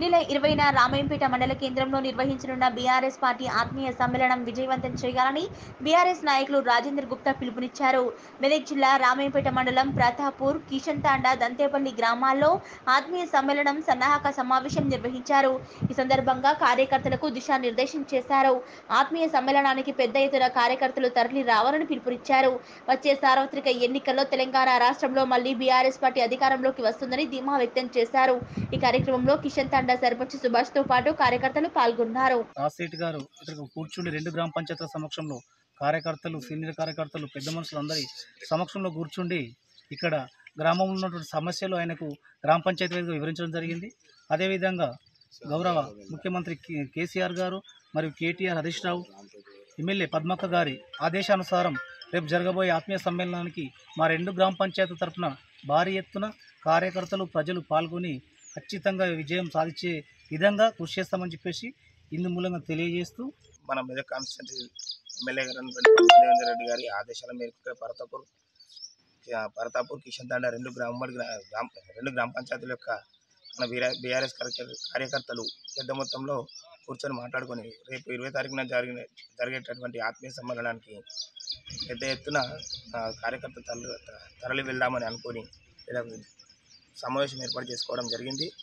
నెల ఇరవైన రామాయంపేట మండల కేంద్రంలో నిర్వహించనున్న బీఆర్ఎస్ పార్టీ ఆత్మీయ సమ్మేళనం విజయవంతం చేయాలని బీఆర్ఎస్ నాయకులు రాజేంద్ర గుప్తా పిలుపునిచ్చారు మెదక్ జిల్లా రామాయంపేట మండలం ప్రతాపూర్ కిషన్ తాండా దంతేపల్లి గ్రామాల్లో ఆత్మీయ సమ్మేళనం సన్నాహక సమావేశం నిర్వహించారు ఈ సందర్భంగా కార్యకర్తలకు దిశానిర్దేశం చేశారు ఆత్మీయ సమ్మేళనానికి పెద్ద ఎత్తున కార్యకర్తలు తరలి రావాలని పిలుపునిచ్చారు వచ్చే సార్వత్రిక ఎన్నికల్లో తెలంగాణ రాష్ట్రంలో మళ్లీ బీఆర్ఎస్ పార్టీ అధికారంలోకి వస్తుందని ధీమా వ్యక్తం చేశారు ఈ కార్యక్రమంలో కిషన్ తాండా సర్పంచ్ సుభాష్ తో పాటు కార్యకర్తలు పాల్గొన్నారు రాజశేఖర్ గారు ఇక్కడ కూర్చుండి రెండు గ్రామ పంచాయతీల సమక్షంలో కార్యకర్తలు సీనియర్ కార్యకర్తలు పెద్ద మనుషులు అందరి సమక్షంలో కూర్చుండి ఇక్కడ గ్రామంలో ఉన్నటువంటి సమస్యలు ఆయనకు గ్రామ పంచాయతీ వేదికగా వివరించడం జరిగింది అదేవిధంగా గౌరవ ముఖ్యమంత్రి కే- కేసీఆర్ గారు మరియు కేటీఆర్ హరీష్ రావు ఎమ్మెల్యే పద్మక్క గారి ఆదేశానుసారం రేపు జరగబోయే ఆత్మీయ సమ్మేళనానికి మా రెండు గ్రామ పంచాయతీ తరఫున భారీ ఎత్తున కార్యకర్తలు ప్రజలు పాల్గొని ఖచ్చితంగా విజయం సాధించే విధంగా కృషి చేస్తామని చెప్పేసి ఇందు మూలంగా తెలియజేస్తూ మన మెదక్ కాన్స్టిట్యూన్సీ ఎమ్మెల్యే గారు అయినటువంటి దేవేందర్ రెడ్డి గారి ఆదేశాల మేరకు ఇక్కడ పరతాపూర్ ఆ, పరతాపూర్ కిషన్ తాండా రెండు గ్రామ ఉమ్మడి గ్రా- గ్రామ రెండు గ్రామ పంచాయతీల యొక్క మన బీఆర్ఎస్ కార్యకర్తలు పెద్ద మొత్తంలో కూర్చొని మాట్లాడుకొని రేపు ఇరవై తారీఖున జరిగిన జరిగేటటువంటి ఆత్మీయ సమ్మేళనానికి పెద్ద ఎత్తున ఆ, కార్యకర్తలు తరలి తరలి వెళ్దామని అనుకొని ఇలా సమావేశం ఏర్పాటు చేసుకోవడం జరిగింది